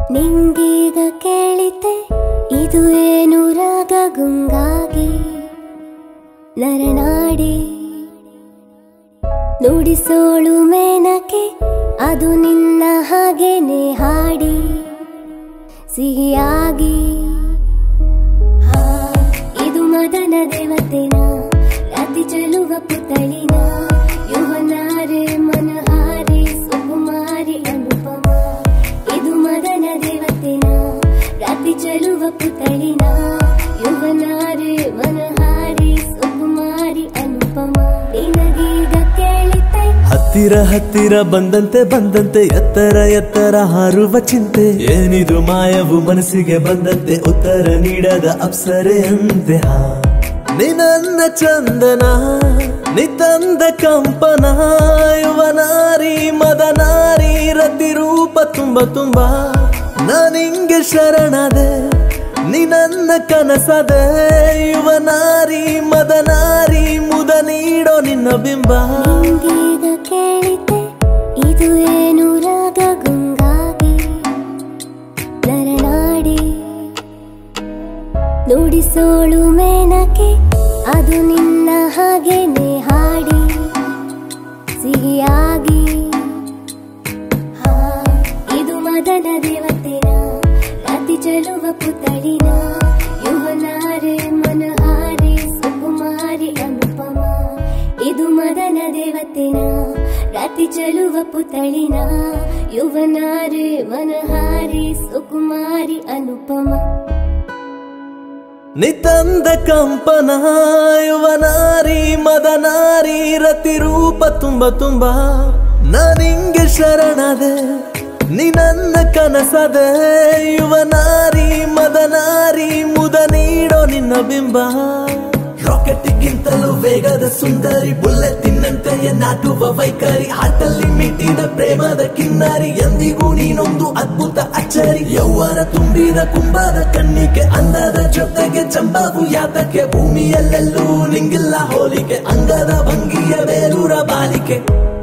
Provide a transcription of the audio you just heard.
ನಿಂಗೀಗ ಕೇಳಿತೆ ಇದು ಏನು ರಾಗ ಗುಂಗಾಗಿ ನರನಾಡಿ ನುಡಿಸೋಳು ಮೇನಕೆ ಅದು ನಿನ್ನ ಹಾಗೇನೆ ಹಾಡಿ ಸಿಹಿಯಾಗಿ ಹಾ, ಇದು ಮದನ ದೇವತೆನ ಅತಿ ಚೆಲುವ ಪುತಳಿನ ಯುವನಾರೆ ಮನಹಾರಿ ಸುಕುಮಾರಿ ಅನುಪಮ ಇದು ಮದನ ದೇವತೆನ ಅತಿ ಚೆಲುವ ಪುತಳಿನ ಯುವನಾರೆ ಮನಹಾರಿ ಸುಕುಮಾರಿ ಅನುಪಮ ನಿನಗೀಗ ಕೇಳಿತೆ ಹತ್ತಿರ ಹತ್ತಿರ ಬಂದಂತೆ ಬಂದಂತೆ ಎತ್ತರ ಎತ್ತರ ಹಾರುವ ಚಿಂತೆ ಏನಿದು ಮಾಯವು ಮನಸ್ಸಿಗೆ ಬಂದಂತೆ ಉತ್ತರ ನೀಡದ ಅಪ್ಸರೆಯಂತೆ ಹಾ ನಿನ್ನ ಚಂದನ ನಿತಂದ ಕಂಪನ ಯುವನಾರಿ ಮದನಾರಿ ರತಿ ರೂಪ ತುಂಬ ತುಂಬ ನಾನಿಂಗೆ ಶರಣದೆ ನೀ ನನ್ನ ಕನಸದೆ ಯುವನಾರಿ ಮದನಾರಿ ಮುದ ನೀಡೋ ನಿನ್ನ ಬಿಂಬ ನಿಂಗೀಗ ಕೇಳಿತೆ ಇದು ಏನು ರಾಗ ಗುಂಗಾಗಿ ನರನಾಡಿ ನುಡಿಸೋಳು ಮೇನಕೆ ಅದು ನಿನ್ನ ಹಾಗೇನೆ ಹಾಡಿ ಸಿಹಿಯಾಗಿ ಹಾ, ಇದು ಮದನ ದೇವತೆನ ಅತಿ ಚೆಲುವ ಪುತಳಿನ ಯುವನಾರೆ ಮನಹಾರಿ ಸುಕುಮಾರಿ ಅನುಪಮ ಇದು ಮದನ ದೇವತೆನ ಅತಿ ಚೆಲುವ ಪುತಳಿನ ಯುವನಾರೆ ಮನಹಾರಿ ಸುಕುಮಾರಿ ಅನುಪಮ ನಿತಂದ ಕಂಪನ ಯುವನಾರಿ ಮದನಾರಿ ರತಿ ರೂಪ ತುಂಬ ತುಂಬ ನಾನಿಂಗೆ ಶರಣದೆ ನೀ ನನ್ನ ಕನಸದೆ ಯುವನಾರಿ ಮದನಾರಿ ಮುದ ನೀಡೋ ನಿನ್ನ ಬಿಂಬ ರಾಕೆಟ್ಗಿಂತಲೂ ವೇಗದ ಸುಂದರಿ ಬುಲ್ಲೆಟ್ಟಿನಂತೆಯೇ ನಾಟುವ ವೈಖರಿ ಹಾಟಲ್ಲಿ ಮಿಟ್ಟಿದ ಪ್ರೇಮದ ಕಿನ್ನರಿ ಎಂದಿಗೂ ನೀನೊಂದು ಅದ್ಭುತ ಅಚ್ಚರಿ ಯೌವನ ತುಂಬಿದ ಕುಂಬಾದ ಕಣ್ಣಿಗೆ ಅಂದದ ಜೊತೆಗೆ ಚಂಬಾವು ಯಾತಕ್ಕೆ ಭೂಮಿಯಲ್ಲೆಲ್ಲೂ ನಿಂಗಿಲ್ಲ ಹೋಲಿಕೆ ಅಂಗದ ಭಂಗಿಯ ಬೇರೂರ ಬಾಲಿಕೆ